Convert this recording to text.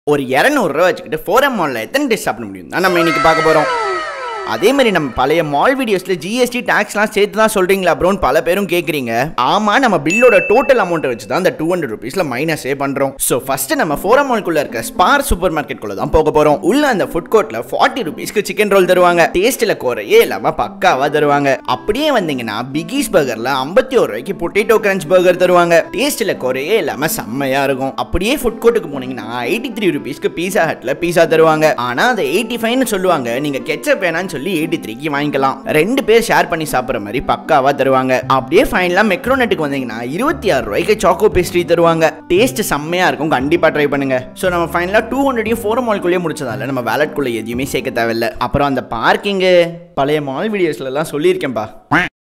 ஒரு இரநூறுவா வச்சுக்கிட்டு ஃபோரம் மாலில் எத்தனை டிஷ் சாப்பிட முடியும் தான் நம்ம இன்னைக்கு பார்க்க போகிறோம் அதே மாதிரி நம்ம பழைய மால் வீடியோஸில் ஜிஎஸ்டி டேக்ஸ்லாம் சேர்த்து தான் சொல்கிறீங்களா ப்ரோன்னு பல பேரும் கேட்குறீங்க ஆமாம் நம்ம பில்லோட டோட்டல் அமௌண்ட்டை வச்சு தான் இந்த டூ ஹண்ட்ரட் ருபீஸில் மைனஸே பண்ணுறோம் ஸோ ஃபஸ்ட்டு நம்ம ஃபோரம் மால்குள்ளே இருக்க ஸ்பார் சூப்பர் மார்க்கெட்குள்ளே தான் போக போகிறோம் உள்ள அந்த ஃபுட் கோர்ட்டில் ஃபார்ட்டி ருபீஸ்க்கு சிக்கன் ரோல் தருவாங்க டேஸ்ட்டில் குறையே இல்லாமல் பக்காவாக தருவாங்க அப்படியே வந்தீங்கன்னா பிகிஸ் பர்கரில் ஐம்பத்தி ஒரு ரூபாய்க்கு பொட்டேட்டோ கிரன்ச் பர்கர் தருவாங்க டேஸ்ட்டில் குறையே இல்லாமல் செம்மையாக இருக்கும் அப்படியே ஃபுட் கோர்ட்டுக்கு போனீங்கன்னா எயிட்டி த்ரீ ருபீஸ்க்கு பீஸா ஹட்டில் பீஸா தருவாங்க ஆனால் அதை எயிட்டி ஃபைவ்னு சொல்லுவாங்க நீங்கள் கெச்சப் வேணான்னு சொல்லி எயிட்டி த்ரீக்கு வாங்கிக்கலாம் ரெண்டு பேர் ஷேர் பண்ணி சாப்பிட்ற மாதிரி பக்காவாக தருவாங்க அப்படியே ஃபைனலாக மெக்ரோனட்டுக்கு வந்தீங்கன்னா இருபத்தி ஆறு ரூபாய்க்கு சாக்கோ பேஸ்ட்ரி தருவாங்க டேஸ்ட் செம்மையாக இருக்கும் கண்டிப்பாக ட்ரை பண்ணுங்க ஸோ நம்ம ஃபைனலாக டூ ஹண்ட்ரடையும் ஃபோர் மால்குள்ளேயே முடிச்சதால நம்ம வேலட்குள்ளே எதுவுமே சேர்க்க தேவையில்ல அப்புறம் அந்த பார்க்கிங்கு பழைய மால் வீடியோஸ்லலாம் சொல்லியிருக்கேன்ப்பா